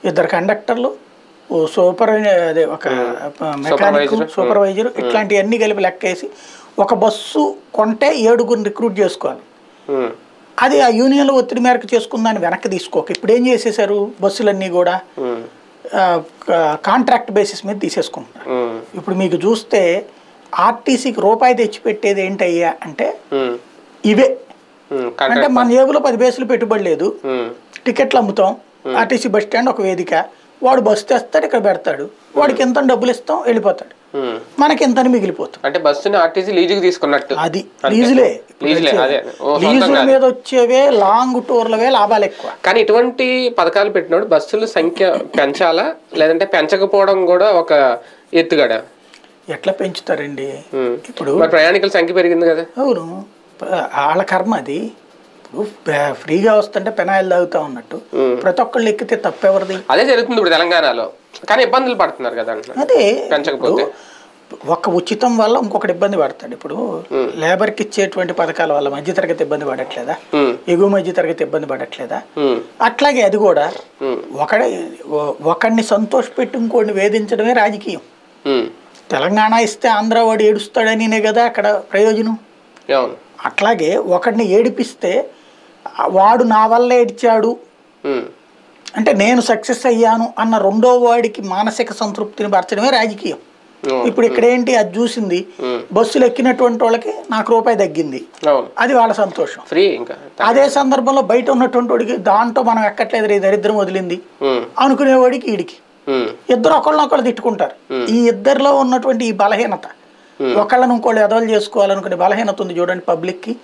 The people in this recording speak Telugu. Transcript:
ఇద్దరు కండక్టర్లు ఓ సూపర్ అదే ఒక మెకానిక్ Supervisor. సూపర్వైజర్ ఇట్లాంటివన్నీ కలిపి లెక్కేసి ఒక బస్సు కొంటే ఏడుగురిని రిక్రూట్ చేసుకోవాలి ఉమ్, అది ఆ యూనియన్లో ఒత్తిడి మేరకు చేసుకుందాన్ని వెనక్కి తీసుకోక ఇప్పుడు ఏం చేసేసారు బస్సులన్నీ కూడా ఉమ్, ఆ, కా- కాంట్రాక్ట్ బేసిస్ మీద తీసేసుకుంటున్నారు ఉమ్, ఇప్పుడు మీకు చూస్తే ఆర్టీసీకి రూపాయి తెచ్చిపెట్టేది ఏంటయ్యా అంటే ఉమ్, ఇవే ఉమ్, అంటే కాంట్రాక్ట్ మన జేబులో పది బేసులు పెట్టుబడి లేదు ఉమ్, టికెట్లు అమ్ముతాం ఆర్టీసీ బస్ స్టాండ్ ఒక వేదిక వాడు బస్సు తెస్తాడు ఇక్కడ పెడతాడు వాడికి ఎంత డబ్బులు ఇస్తాం వెళ్ళిపోతాడు ఉమ్. మనకి ఎంతని మిగిలిపోతుంది అంటే బస్సుని ఆర్టీసీ లీజుకి తీసుకున్నట్టు అది అంతే. లీజులే లీజులే అదే ఓ సొంతం లీజుల కాదు. మీద వచ్చేవే లాంగ్ టూర్లవే లాభాలు ఎక్కువ కానీ ఇటువంటి పథకాలు పెట్టినప్పుడు బస్సుల సంఖ్య పెంచాలా లేదంటే పెంచకపోవడం కూడా ఒక ఎత్తుగడ ఎట్లా పెంచుతారండి ఉమ్. ఇప్పుడు మరి ప్రయాణికుల సంఖ్య పెరిగింది కదా అవును ప- వాళ్ళ కర్మ అది ఇప్పుడు ప- ఫ్రీగా వస్తుంటే పెనాయిల్ తాగుతా ఉన్నట్టు ఉమ్. ప్రతి ఒక్కళ్ళు ఎక్కితే తప్పెవరిది అదే జరుగుతుంది ఇప్పుడు తెలంగాణలో కానీ ఇబ్బందులు పడుతున్నారు కదా అంటున్నారు అదే పెంచకపోతే ఒక ఉచితం వల్ల ఇంకొకటి ఇబ్బంది పడతాడు ఇప్పుడు లేబర్కి ఇచ్చేటువంటి పథకాల వల్ల మధ్యతరగతి ఇబ్బంది పడట్లేదా ఉమ్, ఎగువ మధ్యతరగతి ఇబ్బంది పడట్లేదా ఉమ్, అట్లాగే అది కూడా ఉమ్, ఒకడే ఒ- ఒకడిని సంతోషపెట్టి ఇంకోడిని వేధించడమే రాజకీయం ఉమ్. తెలంగాణ ఇస్తే ఆంధ్ర వాడు ఏడుస్తాడనినే కదా అక్కడ ప్రయోజనం అవును అట్లాగే ఒకడిని ఏడిపిస్తే ఆ వాడు నా వల్ల ఏడ్చాడు ఉమ్, అంటే నేను సక్సెస్ అయ్యాను అన్న రెండో వాడికి మానసిక సంతృప్తిని పరచడమే రాజకీయం అవును ఇప్పుడు ఇక్కడ ఏంటి అది చూసింది ఉమ్, బస్సులు ఎక్కినటువంటి వాళ్ళకి నాకు రూపాయి తగ్గింది అవును అది వాళ్ళ సంతోషం ఫ్రీ ఇంకా అదే సందర్భంలో బయట ఉన్నటువంటి వాడికి దాంట్లో మనం ఎక్కట్లేదు రే దరిద్రం వదిలింది ఉమ్, అనుకునేవాడికి ఈడికి ఉమ్, ఇద్దరు ఒకళ్ళనొకళ్ళు తిట్టుకుంటారు ఈ ఇద్దరిలో ఉన్నటువంటి ఈ బలహీనత ఒకళ్ళని ఇంకోళ్ళు ఎదవలు చేసుకోవాలనుకునే బలహీనత ఉంది చూడండి పబ్లిక్కి